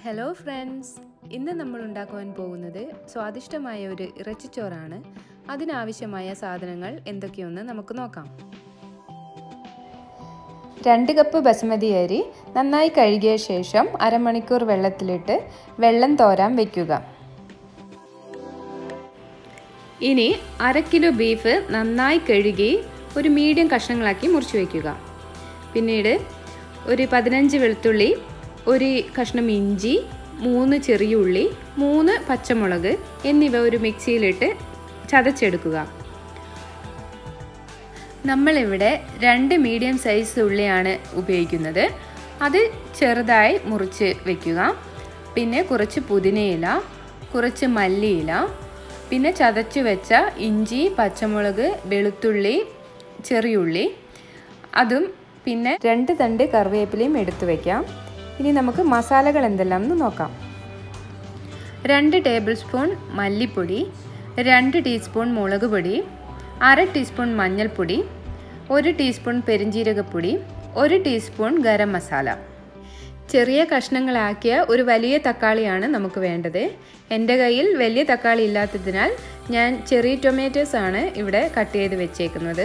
hello friends ഇന്ന് നമ്മൾ ഉണ്ടാക്കുവാൻ പോകുന്നത് സ്വാദിഷ്ടമായ ഒരു ഇറച്ചിച്ചോറാണ് അതിനാവശ്യമായ സാധനങ്ങൾ എന്തൊക്കെയൊന്ന് നമുക്ക് നോക്കാം രണ്ട് കപ്പ് ബസുമതി അരി നന്നായി കഴുകിയ ശേഷം അരമണിക്കൂർ വെള്ളത്തിലിട്ട് വെള്ളം തോരാൻ വയ്ക്കുക ഇനി അര കിലോ ബീഫ് നന്നായി കഴുകി ഒരു മീഡിയം കഷ്ണങ്ങളാക്കി മുറിച്ച് വയ്ക്കുക പിന്നീട് ഒരു പതിനഞ്ച് വെളുത്തുള്ളി ഒരു കഷ്ണം ഇഞ്ചി മൂന്ന് ചെറിയ ഉള്ളി മൂന്ന് പച്ചമുളക് എന്നിവ ഒരു മിക്സിയിലിട്ട് ചതച്ചെടുക്കുക നമ്മളിവിടെ രണ്ട് മീഡിയം സൈസ് ഉള്ളിയാണ് ഉപയോഗിക്കുന്നത് അത് ചെറുതായി മുറിച്ച് വെക്കുക പിന്നെ കുറച്ച് പുതിനയില കുറച്ച് മല്ലിയില പിന്നെ ചതച്ച് വെച്ച ഇഞ്ചി പച്ചമുളക് വെളുത്തുള്ളി ചെറിയുള്ളി അതും പിന്നെ രണ്ട് തണ്ട് കറിവേപ്പിലയും എടുത്തു വയ്ക്കാം ഇനി നമുക്ക് മസാലകൾ എന്തെല്ലാം എന്ന് നോക്കാം രണ്ട് ടേബിൾ സ്പൂൺ മല്ലിപ്പൊടി രണ്ട് ടീസ്പൂൺ മുളക് പൊടി അര ടീസ്പൂൺ മഞ്ഞൾപ്പൊടി ഒരു ടീസ്പൂൺ പെരിഞ്ജീരകപ്പൊടി ഒരു ടീസ്പൂൺ ഗരം മസാല ചെറിയ കഷ്ണങ്ങളാക്കിയ ഒരു വലിയ തക്കാളിയാണ് നമുക്ക് വേണ്ടത് എൻ്റെ കയ്യിൽ വലിയ തക്കാളി ഇല്ലാത്തതിനാൽ ഞാൻ ചെറിയ ടൊമാറ്റോസ് ആണ് ഇവിടെ കട്ട് ചെയ്ത് വെച്ചേക്കുന്നത്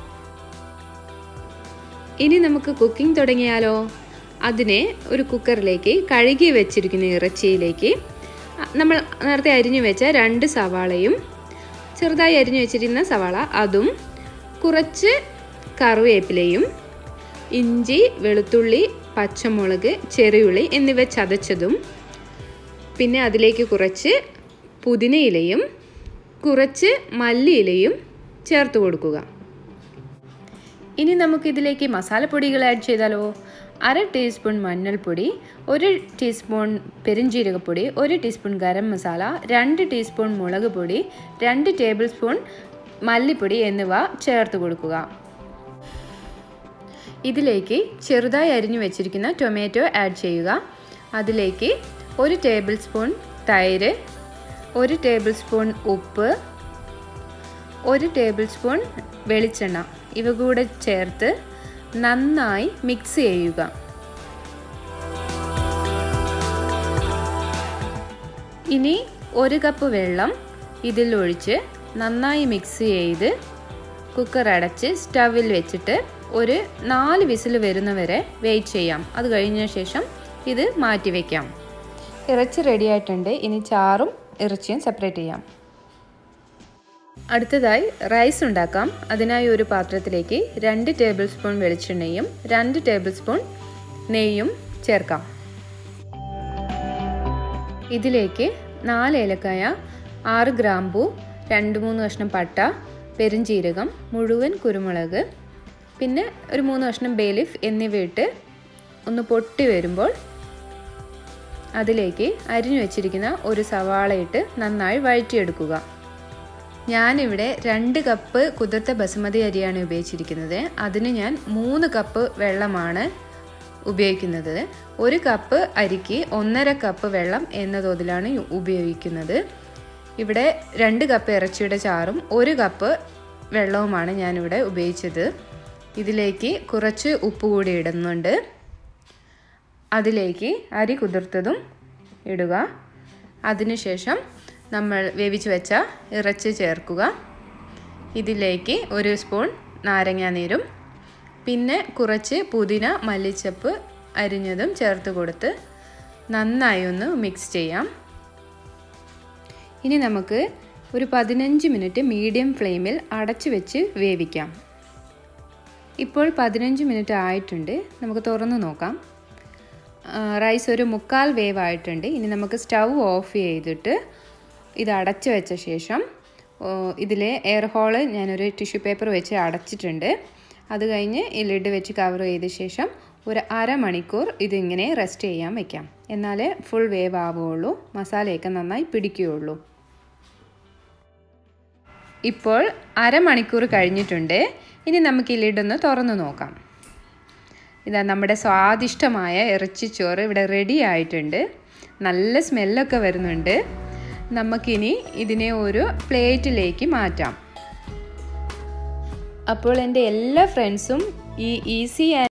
ഇനി നമുക്ക് കുക്കിംഗ് തുടങ്ങിയാലോ അതിനെ ഒരു കുക്കറിലേക്ക് കഴുകി വെച്ചിരിക്കുന്ന ഇറച്ചിയിലേക്ക് നമ്മൾ നേരത്തെ അരിഞ്ഞു വെച്ച രണ്ട് സവാളയും ചെറുതായി അരിഞ്ഞു വെച്ചിരിക്കുന്ന സവാള അതും കുറച്ച് കറിവേപ്പിലയും ഇഞ്ചി വെളുത്തുള്ളി പച്ചമുളക് ചെറിയുള്ളി എന്നിവ ചതച്ചതും പിന്നെ അതിലേക്ക് കുറച്ച് പുതിനയിലയും കുറച്ച് മല്ലിയിലയും ചേർത്ത് കൊടുക്കുക ഇനി നമുക്കിതിലേക്ക് മസാലപ്പൊടികൾ ആഡ് ചെയ്താലോ അര ടീസ്പൂൺ മഞ്ഞൾപ്പൊടി ഒരു ടീസ്പൂൺ പെരിഞ്ജീരകപ്പൊടി ഒരു ടീസ്പൂൺ ഗരം മസാല രണ്ട് ടീസ്പൂൺ മുളക് പൊടി രണ്ട് ടേബിൾ സ്പൂൺ മല്ലിപ്പൊടി എന്നിവ ചേർത്ത് കൊടുക്കുക ഇതിലേക്ക് ചെറുതായി അരിഞ്ഞു വെച്ചിരിക്കുന്ന ടൊമാറ്റോ ആഡ് ചെയ്യുക അതിലേക്ക് ഒരു ടേബിൾ സ്പൂൺ തൈര് ഒരു ടേബിൾ സ്പൂൺ ഉപ്പ് ഒരു ടേബിൾ സ്പൂൺ വെളിച്ചെണ്ണ ഇവ കൂടെ ചേർത്ത് നന്നായി മിക്സ് ചെയ്യുക ഇനി ഒരു കപ്പ് വെള്ളം ഇതിൽ ഒഴിച്ച് നന്നായി മിക്സ് ചെയ്ത് കുക്കർ അടച്ച് സ്റ്റവിൽ വെച്ചിട്ട് ഒരു നാല് വിസിൽ വരുന്നവരെ വെയിറ്റ് ചെയ്യാം അത് കഴിഞ്ഞ ശേഷം ഇത് മാറ്റി വയ്ക്കാം ഇറച്ചി റെഡി ആയിട്ടുണ്ട് ഇനി ചാറും ഇറച്ചിയും സെപ്പറേറ്റ് ചെയ്യാം അടുത്തതായി റൈസ് ഉണ്ടാക്കാം അതിനായി ഒരു പാത്രത്തിലേക്ക് രണ്ട് ടേബിൾ സ്പൂൺ വെളിച്ചെണ്ണയും രണ്ട് ടേബിൾ സ്പൂൺ നെയ്യും ചേർക്കാം ഇതിലേക്ക് നാല് ഏലക്കായ ആറ് ഗ്രാമ്പു രണ്ട് മൂന്ന് കഷ്ണം പട്ട പെരുംജീരകം മുഴുവൻ കുരുമുളക് പിന്നെ ഒരു മൂന്ന് കഷ്ണം ബേലിഫ് എന്നിവ ഇട്ട് ഒന്ന് പൊട്ടി വരുമ്പോൾ അതിലേക്ക് അരിഞ്ഞു വെച്ചിരിക്കുന്ന ഒരു സവാള ഇട്ട് നന്നായി വഴറ്റിയെടുക്കുക ഞാനിവിടെ രണ്ട് കപ്പ് കുതിർത്ത ബസുമതി അരിയാണ് ഉപയോഗിച്ചിരിക്കുന്നത് അതിന് ഞാൻ മൂന്ന് കപ്പ് വെള്ളമാണ് ഉപയോഗിക്കുന്നത് ഒരു കപ്പ് അരിക്ക് ഒന്നര കപ്പ് വെള്ളം എന്ന തോതിലാണ് ഉപയോഗിക്കുന്നത് ഇവിടെ രണ്ട് കപ്പ് ഇറച്ചിയുടെ ചാറും ഒരു കപ്പ് വെള്ളവുമാണ് ഞാനിവിടെ ഉപയോഗിച്ചത് ഇതിലേക്ക് കുറച്ച് ഉപ്പ് കൂടി ഇടുന്നുണ്ട് അതിലേക്ക് അരി കുതിർത്തതും ഇടുക അതിനുശേഷം നമ്മൾ വേവിച്ച് വെച്ച ഇറച്ചി ചേർക്കുക ഇതിലേക്ക് ഒരു സ്പൂൺ നാരങ്ങാനീരും പിന്നെ കുറച്ച് പുതിന മല്ലിച്ചപ്പ് അരിഞ്ഞതും ചേർത്ത് കൊടുത്ത് നന്നായി ഒന്ന് മിക്സ് ചെയ്യാം ഇനി നമുക്ക് ഒരു പതിനഞ്ച് മിനിറ്റ് മീഡിയം ഫ്ലെയിമിൽ അടച്ചു വെച്ച് വേവിക്കാം ഇപ്പോൾ പതിനഞ്ച് മിനിറ്റ് ആയിട്ടുണ്ട് നമുക്ക് തുറന്ന് നോക്കാം റൈസ് ഒരു മുക്കാൽ വേവ് ആയിട്ടുണ്ട് ഇനി നമുക്ക് സ്റ്റൗ ഓഫ് ചെയ്തിട്ട് ഇത് അടച്ചു വെച്ച ശേഷം ഇതിലെ എയർ ഹോള് ഞാനൊരു ടിഷ്യൂ പേപ്പർ വെച്ച് അടച്ചിട്ടുണ്ട് അത് കഴിഞ്ഞ് ഈ ലിഡ് വെച്ച് കവർ ചെയ്ത ശേഷം ഒരു അരമണിക്കൂർ ഇതിങ്ങനെ റെസ്റ്റ് ചെയ്യാൻ വെക്കാം എന്നാലേ ഫുൾ വേവ് ആവുകയുള്ളൂ മസാലയൊക്കെ നന്നായി പിടിക്കുകയുള്ളൂ ഇപ്പോൾ അരമണിക്കൂർ കഴിഞ്ഞിട്ടുണ്ട് ഇനി നമുക്ക് ഈ ലിഡൊന്ന് തുറന്നു നോക്കാം ഇതാ നമ്മുടെ സ്വാദിഷ്ടമായ ഇറച്ചിച്ചോറ് ഇവിടെ റെഡി ആയിട്ടുണ്ട് നല്ല സ്മെല്ലൊക്കെ വരുന്നുണ്ട് നമുക്കിനി ഇതിനെ ഒരു പ്ലേറ്റിലേക്ക് മാറ്റാം അപ്പോൾ എൻ്റെ എല്ലാ ഫ്രണ്ട്സും ഈ ഈസി